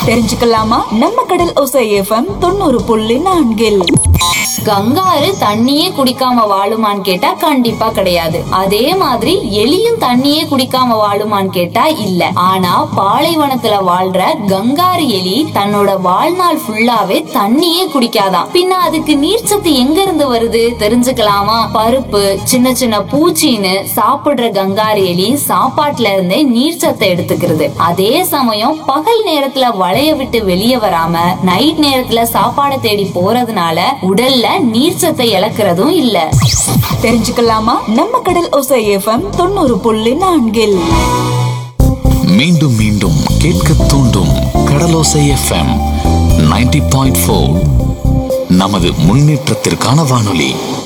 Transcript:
தெரிஞ்சுக்கலாமா நம்ம கடல் ஒசை எஃப்எம் தொண்ணூறு புள்ளி நான்கில் கங்காரு தண்ணியே குடிக்காம வாழுமான்னு கேட்டா கண்டிப்பா கிடையாது அதே மாதிரி எலியும் தண்ணியே குடிக்காம வாழுமான்னு கேட்டா இல்ல ஆனா பாலைவனத்துல வாழ்ற கங்காரு எலி தன்னோட வாழ்நாள் ஃபுல்லாவே தண்ணியே குடிக்காதாம் பின்ன அதுக்கு நீர்ச்சத்து எங்க இருந்து வருது தெரிஞ்சுக்கலாமா பருப்பு சின்ன சின்ன பூச்சின்னு சாப்பிடுற கங்காரு எலி சாப்பாட்டுல இருந்தே நீர்ச்சத்தை எடுத்துக்கிறது அதே சமயம் பகல் நேரத்துல வளைய விட்டு வெளியே வராம நைட் நேரத்துல சாப்பாடை தேடி போறதுனால உடல்ல நீர்ச்சத்தை இழக்கிறதும் இல்ல தெரிஞ்சுக்கலாமா நம்ம கடல் ஒசை எஃப்எம் தொண்ணூறு புள்ளி நான்கில் மீண்டும் மீண்டும் கேட்க தூண்டும் கடலோசை எஃப்எம் 90.4 பாயிண்ட் நமது முன்னேற்றத்திற்கான வானொலி